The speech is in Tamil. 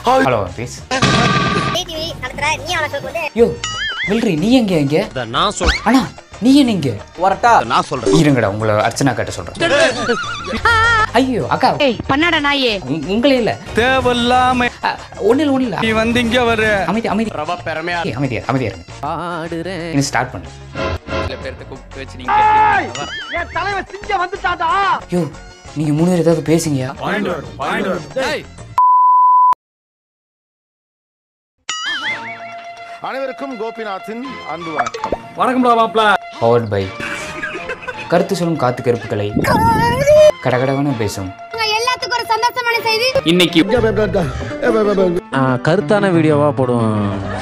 ஹலோ ப்ளீஸ் டிவி நடத்துற நீ அவனை சொல்லும்போது யோ மில்ட்ரி நீ எங்க எங்க நான் சொல்றேன் அண்ணா நீ என்ன இங்க வரட்டா நான் சொல்றேன் இருங்கடா உங்களை அர்ச்சனா கேட்ட சொல்றேன் ஐயோ அக்கா ஏய் பண்ணாடா நாயே உ- உங்களே இல்ல தேவையில்லாம அ, ஒண்ணும் இல்ல ஒண்ணும் இல்ல நீ வந்து இங்க வர அமைதி அமைதி ரொம்ப பெருமையா ஏய், அமைதியா அமைதியா இருங்க பாடுறேன் இன்னும் ஸ்டார்ட் பண்ணு சில பேர்த்த கூப்பிட்டு வச்சு நீங்க கேட்டீங்க. என் தலைவன் சிங்க வந்துட்டாடா யோ நீங்க மூணு பேர் ஏதாவது பேசுங்கயா அனைவருக்கும் கோபிநாத்தின் அன்பு வணக்கம் வணக்கம்டா மாப்ள பவர்ட் பை கருத்து சொல்லும் காத்து கருப்புகளை கடகடவன பேசும் எல்லாத்துக்கும் ஒரு சந்தோஷமான செய்தி இன்னைக்கு கருத்தான வீடியோவா போடுவோம்